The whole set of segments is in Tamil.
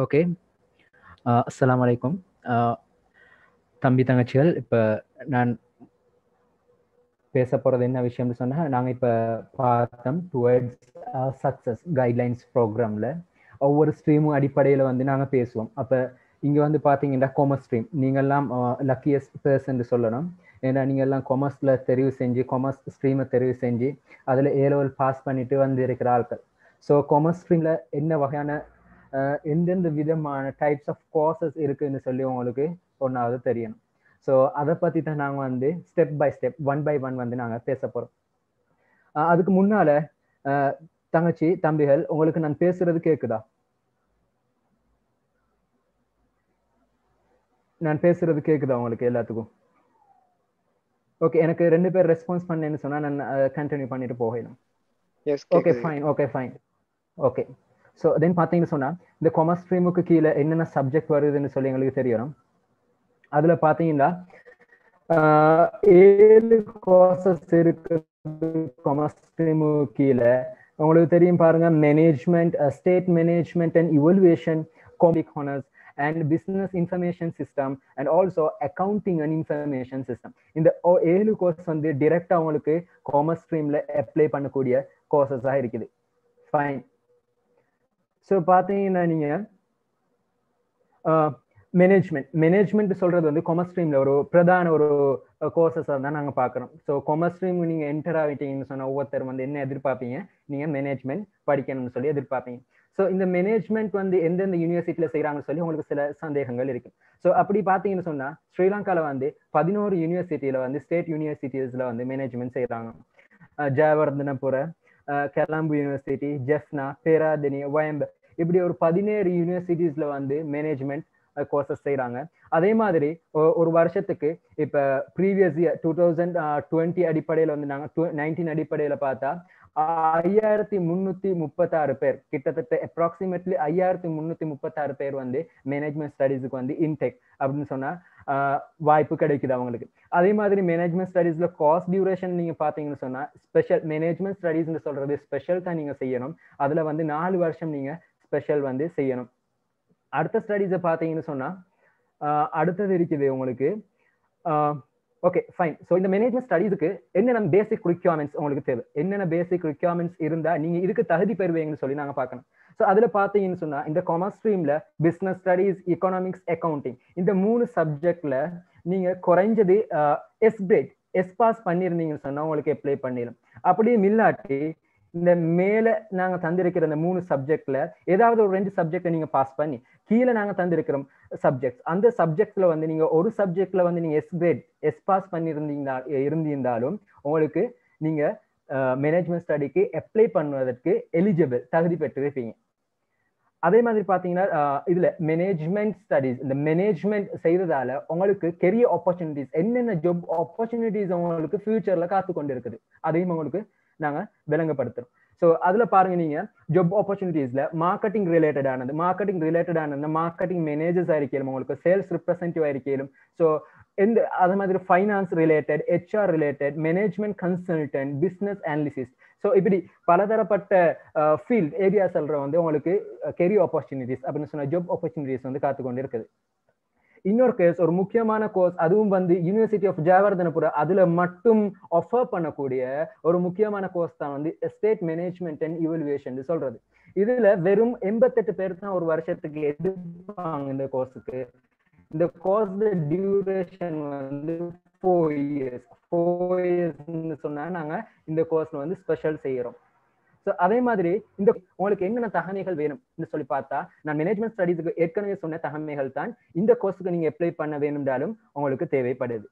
ஓகே அஸ்ஸலாமு அலைக்கும் தம்பி தங்கச்சிகள் இப்போ நான் பேச போகிறது என்ன விஷயம்னு சொன்னால் நாங்கள் இப்போ பார்த்தோம் டுவர்ட்ஸ் சக்ஸஸ் கைட்லைன்ஸ் ப்ரோக்ராமில் ஒவ்வொரு ஸ்ட்ரீமும் அடிப்படையில் வந்து நாங்கள் பேசுவோம் அப்போ இங்கே வந்து பார்த்தீங்கன்னா கொமர்ஸ் ஸ்ட்ரீம் நீங்கள்லாம் லக்கியஸ்ட் பர்சன் சொல்லணும் ஏன்னா நீங்கள் எல்லாம் கொமர்ஸில் தெரிவு செஞ்சு கொமர்ஸ் ஸ்ட்ரீமை தெரிவு செஞ்சு அதில் ஏ லெவல் பாஸ் பண்ணிட்டு வந்து இருக்கிற ஆட்கள் ஸோ கொமர்ஸ் ஸ்ட்ரீமில் என்ன வகையான எந்தெந்த விதமான டைப்ஸ் ஆஃப் கோர்சஸ் இருக்குன்னு சொல்லி உங்களுக்கு ஒன்றாவது தெரியணும் ஸோ அதை பற்றி தான் நாங்கள் வந்து step by step one by one வந்து நாங்கள் பேச போகிறோம் அதுக்கு முன்னால் தங்கச்சி தம்பிகள் உங்களுக்கு நான் பேசுறது கேட்குதா நான் பேசுறது கேட்குதா உங்களுக்கு எல்லாத்துக்கும் ஓகே எனக்கு ரெண்டு பேர் ரெஸ்பான்ஸ் பண்ணேன்னு சொன்னா நான் கண்டினியூ பண்ணிட்டு போகணும் okay fine okay fine okay so then பார்த்தீங்கன்னு சொன்னா இந்த கொமர்ஸ் ஸ்ட்ரீமுக்கு கீழே என்னென்ன சப்ஜெக்ட் வருதுன்னு சொல்லி எங்களுக்கு தெரியணும் அதுல பாத்தீங்கன்னா ஏழு கோர்சஸ் இருக்கு கொமர்ஸ் ஸ்ட்ரீமு கீழே உங்களுக்கு தெரியும் பாருங்க management estate management and evaluation commerce honours and business information system and also accounting and information system இந்த ஏழு கோர்ஸ் வந்து டிரெக்டா உங்களுக்கு காமர்ஸ் ஸ்ட்ரீம்ல அப்ளை பண்ணக்கூடிய கோர்சஸாக இருக்குது ஃபைன் ஸோ பார்த்தீங்கன்னா நீங்க மேனேஜ்மெண்ட் மேனேஜ்மெண்ட் சொல்றது வந்து கொமர்ஸ் ஸ்ட்ரீம்ல ஒரு பிரதான ஒரு கோர்சஸ் தான் நாங்கள் பார்க்குறோம் ஸோ கொமர்ஸ் ஸ்ட்ரீம் நீங்கள் என்டர் ஆகிட்டீங்கன்னு சொன்ன ஒவ்வொருத்தர் வந்து என்ன எதிர்பார்ப்பீங்க நீங்கள் மேனேஜ்மெண்ட் படிக்கணும்னு சொல்லி எதிர்பார்ப்பீங்க ஸோ இந்த மேனேஜ்மெண்ட் வந்து எந்தெந்த யூனிவர்சிட்டியில் செய்கிறாங்கன்னு சொல்லி உங்களுக்கு சில சந்தேகங்கள் இருக்கு ஸோ அப்படி பார்த்தீங்கன்னு சொன்னால் ஸ்ரீலங்காவில் வந்து பதினோரு யூனிவர்சிட்டியில் வந்து ஸ்டேட் யூனிவர்சிட்டிஸில் வந்து மேனேஜ்மெண்ட் செய்கிறாங்க ஜெயவர்தனபுர கெலாம்பு யூனிவர்சிட்டி ஜெஃப்னா பேராதனி வயம்பு இப்படி ஒரு பதினேழு யூனிவர்சிட்டிஸ்ல வந்து மேனேஜ்மெண்ட் கோர்சஸ் செய்கிறாங்க அதே மாதிரி ஒரு வருஷத்துக்கு இப்போ previous year two thousand twenty அடிப்படையில் வந்து நாங்கள் நைன்டீன் அடிப்படையில் பார்த்தா ஐயாயிரத்தி முன்னூத்தி முப்பத்தாறு பேர் கிட்டத்தட்ட அப்ராக்சிமேட்லி ஐயாயிரத்தி முன்னூத்தி முப்பத்தாறு பேர் வந்து மேனேஜ்மெண்ட் ஸ்டடீஸுக்கு வந்து இன்டெக் அப்படின்னு சொன்னா வாய்ப்பு கிடைக்குது அவங்களுக்கு அதே மாதிரி மேனேஜ்மெண்ட் ஸ்டடீஸ்ல காஸ்ட் டியூரேஷன் நீங்க பாத்தீங்கன்னு சொன்னா ஸ்பெஷல் மேனேஜ்மெண்ட் ஸ்டடீஸ்னு சொல்றது ஸ்பெஷல் தான் நீங்க செய்யணும் அதுல வந்து நாலு வருஷம் நீங்க ஸ்பெஷல் வந்து செய்யணும் அடுத்த ஸ்டடீஸை பார்த்தீங்கன்னு சொன்னா அடுத்தது இருக்குது உங்களுக்கு ஓகே ஃபைன் ஸோ இந்த மேனேஜ்மெண்ட் ஸ்டடீஸுக்கு என்னென்ன பேசிக் ரிக்யர்மெண்ட்ஸ் உங்களுக்கு தேவை என்னென்ன பேசிக் ரிக்யர்மெண்ட்ஸ் இருந்தால் நீங்கள் இதுக்கு தகுதி பெறுவீங்கன்னு சொல்லி நாங்கள் பார்க்கணும் ஸோ அதில் பார்த்தீங்கன்னு சொன்னால் இந்த காமர்ஸ் ஸ்ட்ரீமில் பிஸ்னஸ் ஸ்டடீஸ் எக்கனாமிக்ஸ் அக்கௌண்டிங் இந்த மூணு சப்ஜெக்டில் நீங்கள் குறைஞ்சது எஸ் கிரேட் எஸ் பாஸ் பண்ணியிருந்தீங்கன்னு சொன்னால் உங்களுக்கு அப்ளை பண்ணிடும் அப்படியும் இல்லாட்டி இந்த மேல நாங்க தந்திருக்கிற இந்த மூணு சப்ஜெக்ட்ல ஏதாவது ஒரு ரெண்டு சப்ஜெக்ட நீங்க பாஸ் பண்ணி கீழே நாங்க தந்திருக்கிறோம் சப்ஜெக்ட் அந்த சப்ஜெக்ட்ல வந்து நீங்க ஒரு சப்ஜெக்ட்ல வந்து நீங்க எஸ் கிரேட் எஸ் பாஸ் பண்ணியிருந்தீங்களா இருந்திருந்தாலும் உங்களுக்கு நீங்க மேனேஜ்மெண்ட் ஸ்டடிக்கு அப்ளை பண்ணுவதற்கு எலிஜிபிள் தகுதி பெற்றிருப்பீங்க அதே மாதிரி பாத்தீங்கன்னா இதுல மேனேஜ்மெண்ட் ஸ்டடிஸ் இந்த மேனேஜ்மெண்ட் செய்யறதால உங்களுக்கு கெரியர் ஆப்பர்ச்சுனிட்டிஸ் என்னென்ன ஜாப் ஆப்பர்ச்சுனிட்டிஸ் உங்களுக்கு ஃபியூச்சர்ல காத்து கொண்டு இருக்குது அதையும் உங்களுக்கு நாங்க விளங்கப்படுத்துறோம் ஸோ அதுல பாருங்க நீங்க ஜாப் ஆப்பர்ச்சுனிட்டிஸ்ல மார்க்கெட்டிங் ரிலேட்டடானது மார்க்கெட்டிங் ரிலேட்டடான மார்க்கெட்டிங் மேனேஜர்ஸ் ஆயிருக்கலும் உங்களுக்கு சேல்ஸ் ரிப்ரசன்டேட்டிவ் ஆயிருக்கலும் ஸோ எந்த அது மாதிரி finance related HR related management consultant business analysis so இப்படி பலதரப்பட்ட ஃபீல்ட் ஏரியா சொல்ற வந்து உங்களுக்கு கெரியர் ஆப்பர்ச்சுனிட்டிஸ் அப்படின்னு சொன்ன ஜாப் ஆப்பர்ச்சுனிட்டிஸ் வந்து காத்துக்கொண்டு இருக்குது இன்னொரு கேஸ் ஒரு முக்கியமான கோர்ஸ் அதுவும் வந்து யூனிவர்சிட்டி ஆஃப் ஜெயவர்தனபுர அதுல மட்டும் ஆஃபர் பண்ணக்கூடிய ஒரு முக்கியமான கோர்ஸ் தான் வந்து ஸ்டேட் மேனேஜ்மெண்ட் அண்ட் இவல்யூவேஷன் சொல்றது இதுல வெறும் எண்பத்தெட்டு பேர் தான் ஒரு வருஷத்துக்கு எடுப்பாங்க இந்த கோர்ஸுக்கு இந்த கோர்ஸ் டியூரேஷன் வந்து ஃபோர் இயர்ஸ் ஃபோர் இயர்ஸ்னு சொன்னா நாங்க இந்த கோர்ஸ் வந்து ஸ்பெஷல் செய்யறோம் ஸோ அதே மாதிரி இந்த உங்களுக்கு என்னென்ன தகமைகள் வேணும்னு சொல்லி பார்த்தா நான் மேனேஜ்மெண்ட் ஸ்டடீஸுக்கு ஏற்கனவே சொன்ன தகமைகள் தான் இந்த கோர்ஸுக்கு நீங்க அப்ளை பண்ண வேணும்னாலும் உங்களுக்கு தேவைப்படுது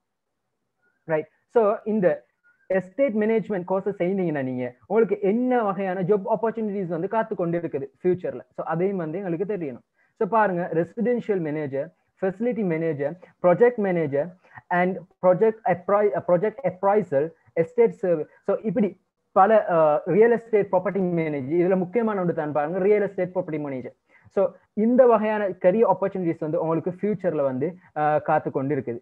ரைட் ஸோ இந்த எஸ்டேட் மேனேஜ்மெண்ட் கோர்ஸை செய்தீங்கன்னா நீங்க உங்களுக்கு என்ன வகையான ஜாப் ஆப்பர்ச்சுனிட்டிஸ் வந்து காத்து கொண்டு இருக்குது ஃபியூச்சர்ல ஸோ அதையும் வந்து எங்களுக்கு தெரியணும் ஸோ பாருங்க residential manager facility manager project manager and project project appraisal estate service so இப்படி பல ரியல் எஸ்டேட் ப்ராப்பர்ட்டி மேனேஜர் இதுல முக்கியமான ஒன்று தான் பாருங்க real estate property manager so இந்த வகையான கரியர் ஆப்பர்ச்சுனிட்டிஸ் வந்து உங்களுக்கு ஃபியூச்சர்ல வந்து காத்து கொண்டு இருக்குது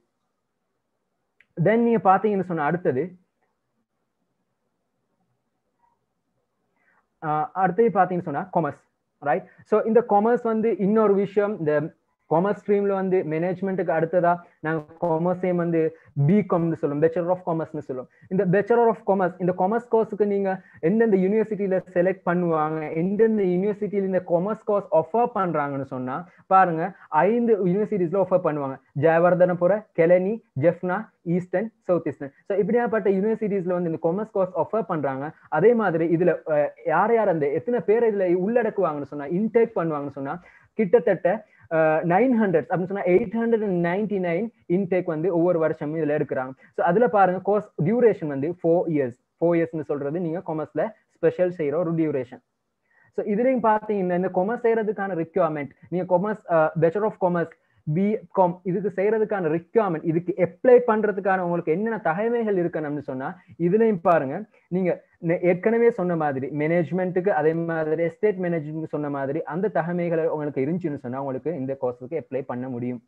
தென் நீங்க பாத்தீங்கன்னு சொன்ன அடுத்தது அடுத்தது பாத்தீங்கன்னு சொன்னா கொமர்ஸ் ரைட் ஸோ இந்த காமர்ஸ் வந்து இன்னொரு விஷயம் இந்த காமர்ஸ் ஸ்ட்ரீம்ல வந்து மேனேஜ்மெண்ட்டுக்கு அடுத்ததா நாங்க காமர்ஸையும் வந்து பிகாம்னு சொல்லுவோம் பேச்சுலர் ஆஃப் காமர்ஸ்னு சொல்லுவோம் இந்த பேச்சுலர் ஆஃப் காமர்ஸ் இந்த காமர்ஸ் கோர்ஸுக்கு நீங்க எந்தெந்த யூனிவர்சிட்டியில செலக்ட் பண்ணுவாங்க எந்தெந்த யூனிவர்சிட்டியில இந்த காமர்ஸ் கோர்ஸ் ஆஃபர் பண்றாங்கன்னு சொன்னா பாருங்க ஐந்து யூனிவர்சிட்டிஸ்ல ஆஃபர் பண்ணுவாங்க Jayewardenepura Kelaniya Jaffna eastern south eastern so இப்படியாப்பட்ட யூனிவர்சிட்டிஸ்ல வந்து இந்த காமர்ஸ் கோர்ஸ் ஆஃபர் பண்றாங்க அதே மாதிரி இதுல யார் யார் அந்த எத்தனை பேர் இதுல உள்ளடக்குவாங்கன்னு சொன்னா இன்டேக் பண்ணுவாங்கன்னு சொன்னா கிட்டத்தட்ட நைன் ஹண்ட்ரட் அப்படின்னு சொன்னா eight hundred and ninety nine intake வந்து ஒவ்வொரு வருஷமும் இதுல எடுக்கிறாங்க ஸோ அதுல பாருங்க கோர்ஸ் டியூரேஷன் வந்து ஃபோர் இயர்ஸ் ஃபோர் இயர்ஸ்னு சொல்றது நீங்க காமர்ஸ்ல ஸ்பெஷல் செய்யற ஒரு டியூரேஷன் ஸோ இதுலயும் பாத்தீங்கன்னா இந்த கொமர்ஸ் செய்யறதுக்கான ரிக்வயர்மெண்ட் நீங்க commerce bachelor of commerce BCom இதுக்கு செய்யறதுக்கான ரிக்வயர்மெண்ட் இதுக்கு அப்ளை பண்றதுக்கான உங்களுக்கு என்னென்ன தகமைகள் இருக்கணும்னு சொன்னா இதுலயும் பாருங்க நீங்க ஏற்கனவே சொன்ன மாதிரி மேனேஜ்மெண்ட்டுக்கு அதே மாதிரி எஸ்டேட் மேனேஜ்மெண்ட் சொன்ன மாதிரி அந்த தகமைகளை உங்களுக்கு இருந்துச்சுன்னு சொன்னா உங்களுக்கு இந்த கோர்ஸுக்கு அப்ளை பண்ண முடியும்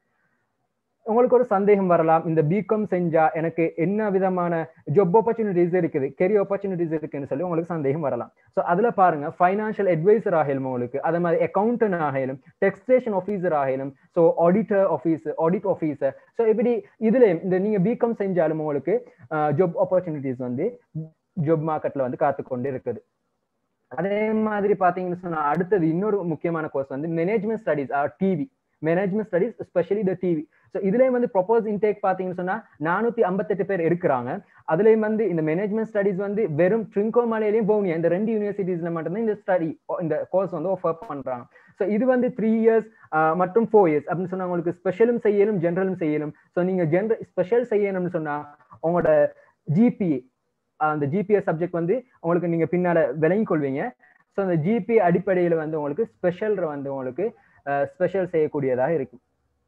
உங்களுக்கு ஒரு சந்தேகம் வரலாம் இந்த பிகாம் செஞ்சா எனக்கு என்ன விதமான ஜாப் ஆப்பர்ச்சுனிட்டிஸ் இருக்குது கெரியர் ஆப்பர்ச்சுனிட்டிஸ் இருக்குன்னு சொல்லி உங்களுக்கு சந்தேகம் வரலாம் ஸோ அதுல பாருங்க ஃபைனான்சியல் அட்வைசர் ஆகலும் உங்களுக்கு அதே மாதிரி அக்கௌண்டன்ட் ஆகலும் டெக்ஸ்டேஷன் ஆஃபீஸர் ஆகலும் so auditor office audit officer so இப்படி இதுலயும் இந்த நீங்க பிகாம் செஞ்சாலும் உங்களுக்கு ஜாப் ஆப்பர்ச்சுனிட்டிஸ் வந்து ஜாப் மார்க்கெட்ல வந்து காத்து கொண்டு இருக்குது அதே மாதிரி பாத்தீங்கன்னு சொன்னா அடுத்தது இன்னொரு முக்கியமான கோர்ஸ் வந்து management studies TV management studies specially the TV so இதுலயும் வந்து ப்ரொபோஸ் இன்டேக் பாத்தீங்கன்னு சொன்னா நானூத்தி ஐம்பத்தெட்டு பேர் இருக்கிறாங்க அதுலயும் வந்து இந்த மேனேஜ்மெண்ட் ஸ்டடிஸ் வந்து வெறும் ட்ரிங்கோமலையிலையும் போனியா இந்த ரெண்டு யூனிவர்சிட்டிஸ்ல மட்டும்தான் இந்த ஸ்டடி இந்த கோர்ஸ் வந்து ஆஃபர் பண்றாங்க ஸோ இது வந்து த்ரீ இயர்ஸ் மற்றும் ஃபோர் இயர்ஸ் அப்படின்னு சொன்னா உங்களுக்கு ஸ்பெஷலும் செய்யலும் ஜென்ரலும் செய்யலும் ஸோ நீங்க ஜென்ரல் ஸ்பெஷல் செய்யணும்னு சொன்னா உங்களோட ஜிபிஏ அந்த ஜிபிஏ சப்ஜெக்ட் வந்து உங்களுக்கு நீங்க பின்னால விளங்கிக் கொள்வீங்க ஸோ அந்த ஜிபிஏ அடிப்படையில் வந்து உங்களுக்கு ஸ்பெஷல் வந்து உங்களுக்கு ஸ்பெஷல் செய்யக்கூடியதாக இருக்கும்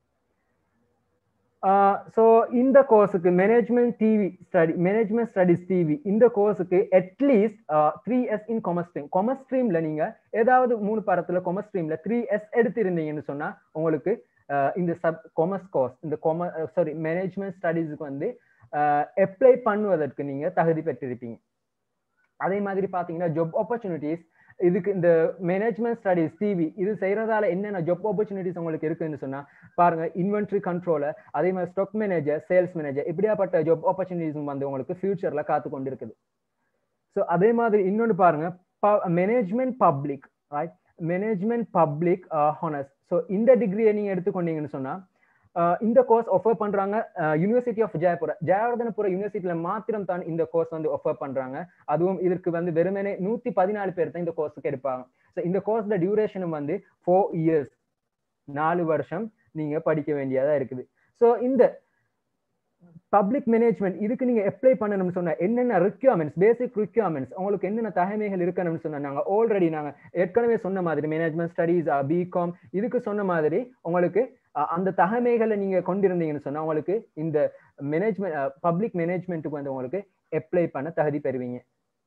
ஸோ இந்த கோர்ஸுக்கு management TV study management studies TV இந்த கோர்ஸுக்கு at least three S in commerce stream commerce ஸ்ட்ரீம்ல நீங்க ஏதாவது மூணு பாடத்துல கொமர்ஸ் ஸ்ட்ரீம்ல த்ரீ எஸ் எடுத்திருந்தீங்கன்னு சொன்னா உங்களுக்கு இந்த சப் கொமர்ஸ் கோர்ஸ் இந்த கொமர் சாரி மேனேஜ்மெண்ட் ஸ்டடீஸுக்கு வந்து அப்ளை பண்ணுவதற்கு நீங்க தகுதி பெற்றிருப்பீங்க அதே மாதிரி பாத்தீங்கன்னா ஜாப் ஆப்பர்ச்சுனிட்டிஸ் இதுக்கு இந்த மேனேஜ்மெண்ட் ஸ்டடிஸ் டிவி இது செய்யறதால என்னென்ன ஜாப் ஆப்பர்ச்சுனிட்டிஸ் உங்களுக்கு இருக்குன்னு சொன்னா பாருங்க இன்வென்ட்ரி கண்ட்ரோலர் அதே மாதிரி ஸ்டாக் மேனேஜர் சேல்ஸ் மேனேஜர் இப்படியாப்பட்ட ஜாப் ஆப்பர்ச்சுனிட்டிஸ் வந்து உங்களுக்கு ஃபியூச்சர்ல காத்து கொண்டு இருக்குது ஸோ அதே மாதிரி இன்னொன்று பாருங்க management public right management public honours so இந்த டிகிரியை நீங்க எடுத்துக்கொண்டீங்கன்னு சொன்னா இந்த கோர்ஸ் ஆஃபர் பண்றாங்க யூனிவர்சிட்டி ஆஃப் ஜெயபுர ஜெயவர்தனபுர யூனிவர்சிட்டியில மாத்திரம் தான் இந்த கோர்ஸ் வந்து ஆஃபர் பண்றாங்க அதுவும் இதற்கு வந்து வெறுமனே நூத்தி பதினாலு பேர் தான் இந்த கோர்ஸுக்கு எடுப்பாங்க ஸோ இந்த கோர்ஸ்ல டியூரேஷனும் வந்து ஃபோர் இயர்ஸ் நாலு வருஷம் நீங்க படிக்க வேண்டியதா இருக்குது ஸோ இந்த பப்ளிக் மேனேஜ்மெண்ட் இதுக்கு நீங்க அப்ளை பண்ணணும்னு சொன்னா என்னென்ன ரிக்யர்மெண்ட்ஸ் பேசிக் ரிக்யர்மெண்ட்ஸ் உங்களுக்கு என்னென்ன தகமைகள் இருக்கணும்னு சொன்னா நாங்க ஆல்ரெடி நாங்க ஏற்கனவே சொன்ன மாதிரி மேனேஜ்மெண்ட் ஸ்டடீஸ் பிகாம் இதுக்கு சொன்ன மாதிரி உங்களுக்கு அந்த தகமைகளை நீங்க கொண்டிருந்தீங்கன்னு சொன்னா உங்களுக்கு இந்த மேனேஜ்மெண்ட் பப்ளிக் மேனேஜ்மெண்ட்டுக்கு வந்து உங்களுக்கு அப்ளை பண்ண தகுதி பெறுவீங்க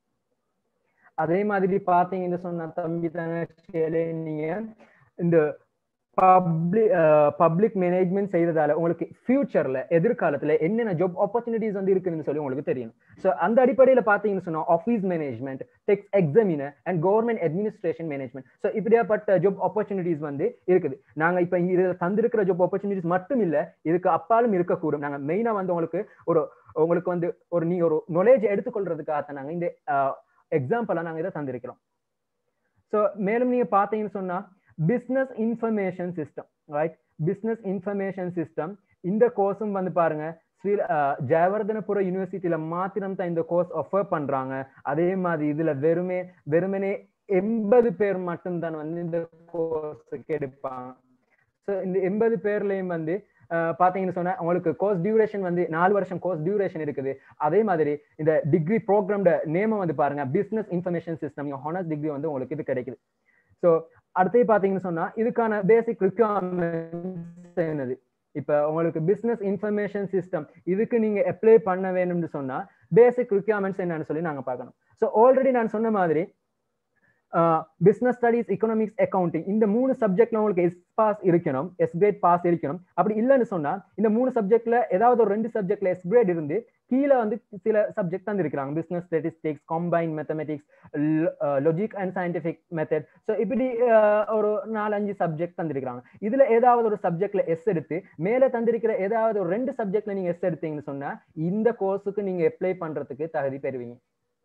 அதே மாதிரி பாத்தீங்கன்னு சொன்னா தம்பி தங்கச்சியிலே நீங்க இந்த பப்ளிக் பப்ளிக் மேனேஜ்மெண்ட் செய்யறதால உங்களுக்கு ஃபியூச்சர்ல எதிர்காலத்துல என்னென்ன ஜாப் ஆப்பர்ச்சுனிட்டிஸ் வந்து இருக்குன்னு சொல்லி உங்களுக்கு தெரியணும் ஸோ அந்த அடிப்படையில பாத்தீங்கன்னு சொன்னா office management tax examiner and government administration management so இப்படியாப்பட்ட ஜாப் ஆப்பர்ச்சுனிட்டிஸ் வந்து இருக்குது நாங்க இப்ப இது தந்திருக்கிற ஜாப் ஆப்பர்ச்சுனிட்டிஸ் மட்டும் இல்ல இதுக்கு அப்பாலும் இருக்கக்கூடும் நாங்க மெயினா வந்து உங்களுக்கு ஒரு உங்களுக்கு வந்து ஒரு நீங்க ஒரு நாலேஜ் எடுத்துக்கொள்றதுக்காக நாங்க இந்த எக்ஸாம்பிளா நாங்க இதை தந்திருக்கிறோம் ஸோ மேலும் நீங்க பாத்தீங்கன்னு சொன்னா business information system right business information system இந்த கோர்ஸும் வந்து பாருங்க ஸ்ரீ ஜெயவர்தனபுர யூனிவர்சிட்டியில மாத்திரம் தான் இந்த கோர்ஸ் ஆஃபர் பண்றாங்க அதே மாதிரி இதுல வெறுமே வெறுமனே எண்பது பேர் மட்டும்தான் வந்து இந்த கோர்ஸுக்கு எடுப்பாங்க ஸோ இந்த எண்பது பேர்லயும் வந்து பாத்தீங்கன்னு சொன்னா உங்களுக்கு கோர்ஸ் டியூரேஷன் வந்து நாலு வருஷம் கோர்ஸ் டியூரேஷன் இருக்குது அதே மாதிரி இந்த டிகிரி ப்ரோக்ராம்ட நேமம் வந்து பாருங்க business information system honours degree வந்து உங்களுக்கு இது கிடைக்குது ஸோ அடுத்து பாத்தீங்கன்னு சொன்னா இதுக்கான பேசிக் ரிக்வயர்மெண்ட்ஸ் என்னது இப்ப உங்களுக்கு பிசினஸ் இன்ஃபர்மேஷன் சிஸ்டம் இதுக்கு நீங்க அப்ளை பண்ண வேணும்னு சொன்னா பேசிக் ரிக்வயர்மெண்ட்ஸ் என்னன்னு சொல்லி நாங்க பார்க்கணும் ஸோ ஆல்ரெடி நான் சொன்ன மாதிரி பிசினஸ் ஸ்டடிஸ் எக்கனாமிக்ஸ் அக்கௌண்டிங் இந்த மூணு சப்ஜெக்ட்ல உங்களுக்கு எஸ் பாஸ் இருக்கணும் எஸ் கிரேட் பாஸ் இருக்கணும் அப்படி இல்லைன்னு சொன்னா இந்த மூணு சப்ஜெக்ட்ல ஏதாவது ஒரு ரெண்டு சப்ஜெக்ட்ல எஸ் கிரேட் இருந்து கீழே வந்து சில சப்ஜெக்ட் தந்திருக்கிறாங்க business statistics combine mathematics logic and scientific method so இப்படி ஒரு நாலஞ்சு சப்ஜெக்ட் தந்திருக்கிறாங்க இதுல ஏதாவது ஒரு சப்ஜெக்ட்ல எஸ் எடுத்து மேலே தந்திருக்கிற ஏதாவது ஒரு ரெண்டு சப்ஜெக்ட்ல நீங்க எஸ் எடுத்தீங்கன்னு சொன்னா இந்த கோர்ஸுக்கு நீங்க அப்ளை பண்றதுக்கு தகுதி பெறுவீங்க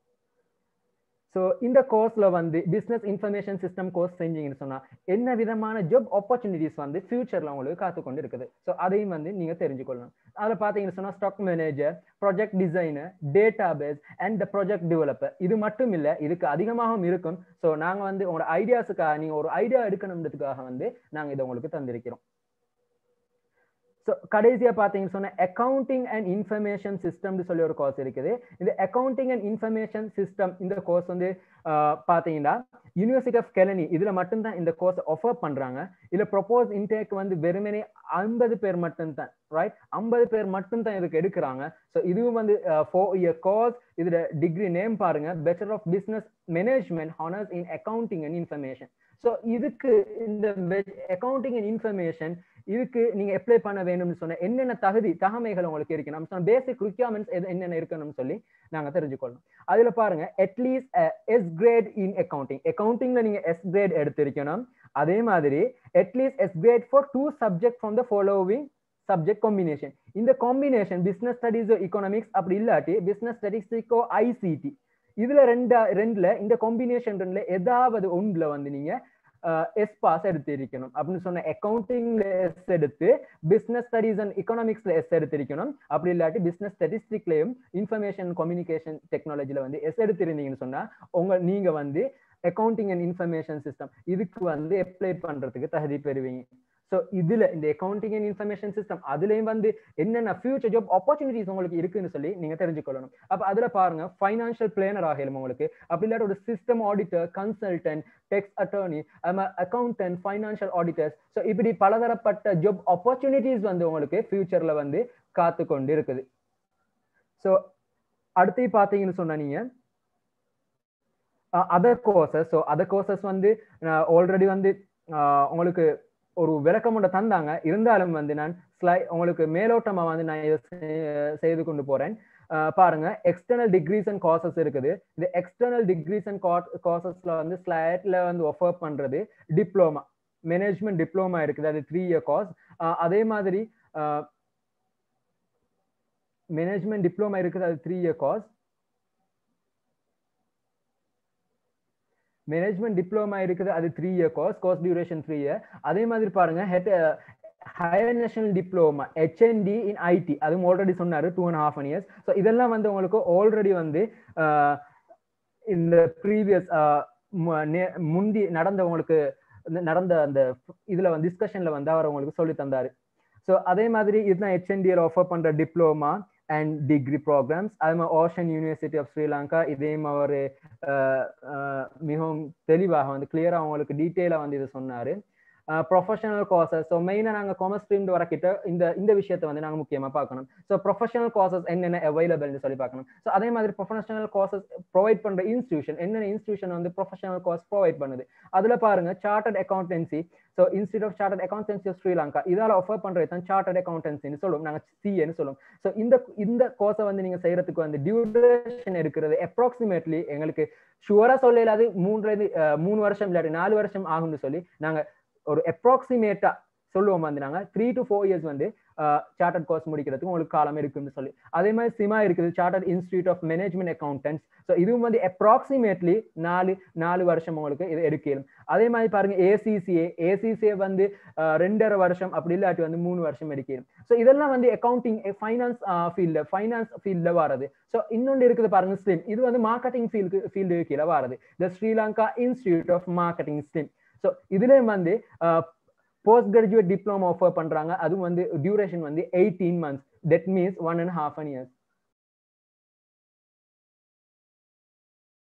ஸோ இந்த கோர்ஸ்ல வந்து பிசினஸ் இன்ஃபர்மேஷன் சிஸ்டம் கோர்ஸ் செஞ்சீங்கன்னு சொன்னா என்ன விதமான ஜாப் ஆப்பர்ச்சுனிட்டிஸ் வந்து ஃபியூச்சர்ல உங்களுக்கு காத்து கொண்டு இருக்குது ஸோ அதையும் வந்து நீங்க தெரிஞ்சுக்கொள்ளணும் அதில் பார்த்தீங்கன்னு சொன்னா stock manager project designer database and the project developer இது மட்டும் இல்லை இதுக்கு அதிகமாகவும் இருக்கும் ஸோ நாங்க வந்து உங்களோட ஐடியாஸுக்காக நீங்க ஒரு ஐடியா எடுக்கணுன்றதுக்காக வந்து நாங்க இதை உங்களுக்கு தந்திருக்கிறோம் ஸோ கடைசியா பாத்தீங்கன்னு சொன்ன அக்கௌண்டிங் அண்ட் இன்ஃபர்மேஷன் சிஸ்டம்னு சொல்லி ஒரு கோர்ஸ் இருக்குது இந்த அக்கௌண்டிங் அண்ட் இன்ஃபர்மேஷன் சிஸ்டம் இந்த கோர்ஸ் வந்து பாத்தீங்கன்னா யூனிவர்சிட்டி ஆஃப் கெலனி இதுல மட்டும்தான் இந்த கோர்ஸ் ஆஃபர் பண்றாங்க இதுல ப்ரொபோஸ் இன்டேக் வந்து வெறுமனே ஐம்பது பேர் மட்டும்தான் ரைட் ஐம்பது பேர் மட்டும்தான் இதுக்கு எடுக்கிறாங்க ஸோ இதுவும் வந்து ஃபோர் இயர் கோர்ஸ் இதுல டிகிரி நேம் பாருங்க bachelor of business management honours in accounting and information so இதுக்கு இந்த அக்கௌண்டிங் அண்ட் இன்ஃபர்மேஷன் இதுக்கு நீங்க அப்ளை பண்ண வேணும்னு சொன்ன என்னென்ன தகுதி தகமைகள் உங்களுக்கு இருக்கு நம்ம சொன்ன பேசிக் ரிக்யர்மெண்ட்ஸ் என்னென்ன இருக்கணும்னு சொல்லி நாங்க தெரிஞ்சுக்கொள்ளணும் அதுல பாருங்க at least S grade in accounting அக்கௌண்டிங்ல நீங்க எஸ் கிரேட் எடுத்திருக்கணும் அதே மாதிரி at least S grade for two subject from the following subject combination இந்த காம்பினேஷன் பிசினஸ் ஸ்டடிஸோ எக்கனாமிக்ஸ் அப்படி இல்லாட்டி பிசினஸ் ஸ்டடிஸ்டிக்கோ ஐசிடி இதுல ரெண்டா ரெண்டுல இந்த காம்பினேஷன் ரெண்டுல ஏதாவது ஒன்றுல வந்து நீங்க எஸ் பாஸ் எடுத்திருக்கணும் அப்படின்னு சொன்ன அக்கௌண்டிங்ல எஸ் எடுத்து பிசினஸ் ஸ்டடிஸ் அண்ட் எக்கனாமிக்ஸ்ல எஸ் எடுத்திருக்கணும் அப்படி இல்லாட்டி பிசினஸ் ஸ்டடிஸ்டிக்லயும் இன்ஃபர்மேஷன் கம்யூனிகேஷன் டெக்னாலஜில வந்து எஸ் எடுத்திருந்தீங்கன்னு சொன்னா உங்க நீங்க வந்து அக்கௌண்டிங் அண்ட் இன்ஃபர்மேஷன் சிஸ்டம் இதுக்கு வந்து அப்ளை பண்றதுக்கு தகுதி பெறுவீங்க ஸோ இதுல இந்த அக்கௌண்டிங் அண்ட் இன்ஃபர்மேஷன் சிஸ்டம் அதுலயும் வந்து என்னென்ன ஃபியூச்சர் ஜாப் ஆப்பர்ச்சுனிட்டிஸ் உங்களுக்கு இருக்குன்னு சொல்லி நீங்க தெரிஞ்சுக்கொள்ளணும் அப்ப அதுல பாருங்க ஃபைனான்சியல் பிளானர் ஆகலும் உங்களுக்கு அப்படி இல்லாட்ட ஒரு system auditor consultant tax attorney accountant financial auditors so இப்படி பலதரப்பட்ட ஜாப் ஆப்பர்ச்சுனிட்டிஸ் வந்து உங்களுக்கு ஃபியூச்சர்ல வந்து காத்து கொண்டு இருக்குது ஸோ அடுத்து பாத்தீங்கன்னு சொன்னா நீங்க other courses so other courses வந்து ஆல்ரெடி வந்து உங்களுக்கு ஒரு விளக்கம் ஒன்று தந்தாங்க இருந்தாலும் வந்து நான் ஸ்லை உங்களுக்கு மேலோட்டமா வந்து நான் இதை செய்து கொண்டு போறேன் பாருங்க எக்ஸ்டர்னல் டிகிரிஸ் அண்ட் காசஸ் இருக்குது இந்த எக்ஸ்டர்னல் டிகிரிஸ் அண்ட் காசஸ்ல வந்து ஸ்லைட்ல வந்து ஒஃபர் பண்றது டிப்ளமா மேனேஜ்மெண்ட் டிப்ளமா இருக்குது அது த்ரீ இயர் காஸ் அதே மாதிரி மேனேஜ்மெண்ட் டிப்ளமா இருக்குது அது three year course management diploma இருக்குது அது three year course course duration three year அதே மாதிரி பாருங்க head higher national diploma HND in IT அதுவும் ஆல்ரெடி சொன்னாரு two and half years so இதெல்லாம் வந்து உங்களுக்கு ஆல்ரெடி வந்து இந்த ப்ரீவியஸ் முந்தி நடந்த உங்களுக்கு நடந்த அந்த இதுல வந்து டிஸ்கஷன்ல வந்து அவர் உங்களுக்கு சொல்லி தந்தாரு ஸோ அதே மாதிரி இதுதான் ஹெச்என்டியில் ஆஃபர் பண்ற டிப்ளமா அண்ட் டிகிரி ப்ரோக்ராம்ஸ் அது மாதிரி ஓஷன் யூனிவர்சிட்டி ஆஃப் ஸ்ரீலங்கா இதையும் அவர் மிகவும் தெளிவாக வந்து கிளியரா அவங்களுக்கு டீட்டெயிலாக வந்து இதை சொன்னாரு ப்ரொஃபஷனல் கோர்சஸ் ஸோ மெயினாக நாங்கள் காமர்ஸ் ஸ்ட்ரீம் வரக்கிட்ட இந்த இந்த விஷயத்தை வந்து நாங்கள் முக்கியமாக பார்க்கணும் ஸோ ப்ரொஃபஷனல் கோர்சஸ் என்னென்ன அவைலபிள்னு சொல்லி பார்க்கணும் ஸோ அதே மாதிரி ப்ரொஃபஷனல் கோர்சஸ் ப்ரொவைட் பண்ணுற இன்ஸ்டியூஷன் என்னென்ன இன்ஸ்டியூஷன் வந்து ப்ரொஃபஷனல் கோர்ஸ் ப்ரொவைட் பண்ணுது அதில் பாருங்க chartered accountancy so institute of chartered accountancy of Sri Lanka இதால் ஆஃபர் பண்ணுறது தான் சார்ட்டர்ட் அக்கௌண்டன்சின்னு சொல்லுவோம் நாங்கள் சிஏன்னு சொல்லுவோம் ஸோ இந்த இந்த கோர்ஸை வந்து நீங்கள் செய்யறதுக்கு வந்து டியூரேஷன் எடுக்கிறது அப்ராக்சிமேட்லி எங்களுக்கு ஷுவராக சொல்ல இல்லாது மூணுலேருந்து மூணு வருஷம் இல்லாட்டி நாலு வருஷம் ஆகும்னு சொல்லி நாங்கள் ஒரு அப்ராக்சிமேட்டா சொல்லுவோம் வந்து நாங்க த்ரீ டு ஃபோர் இயர்ஸ் வந்து சார்ட்டர்ட் கோர்ஸ் முடிக்கிறதுக்கு உங்களுக்கு காலம் இருக்குன்னு சொல்லி அதே மாதிரி சிமா இருக்குது chartered institute of management accountants so இதுவும் வந்து அப்ராக்சிமேட்லி நாலு நாலு வருஷம் உங்களுக்கு இது எடுக்கலும் அதே மாதிரி பாருங்க ஏசிசிஏ ஏசிசிஏ வந்து ரெண்டரை வருஷம் அப்படி இல்லாட்டி வந்து மூணு வருஷம் எடுக்கலும் ஸோ இதெல்லாம் வந்து அக்கௌண்டிங் ஃபைனான்ஸ் ஃபீல்டு ஃபைனான்ஸ் ஃபீல்டில் வரது ஸோ இன்னொன்று இருக்குது பாருங்க ஸ்லிம் இது வந்து மார்க்கெட்டிங் ஃபீல்டு ஃபீல்டு கீழே வரது the Sri Lanka institute of marketing SLIM so இதுலேயும் வந்து போஸ்ட் கிராஜுவேட் டிப்ளமோ ஆஃபர் பண்றாங்க அதுவும் வந்து டியூரேஷன் வந்து eighteen months that means one and half an years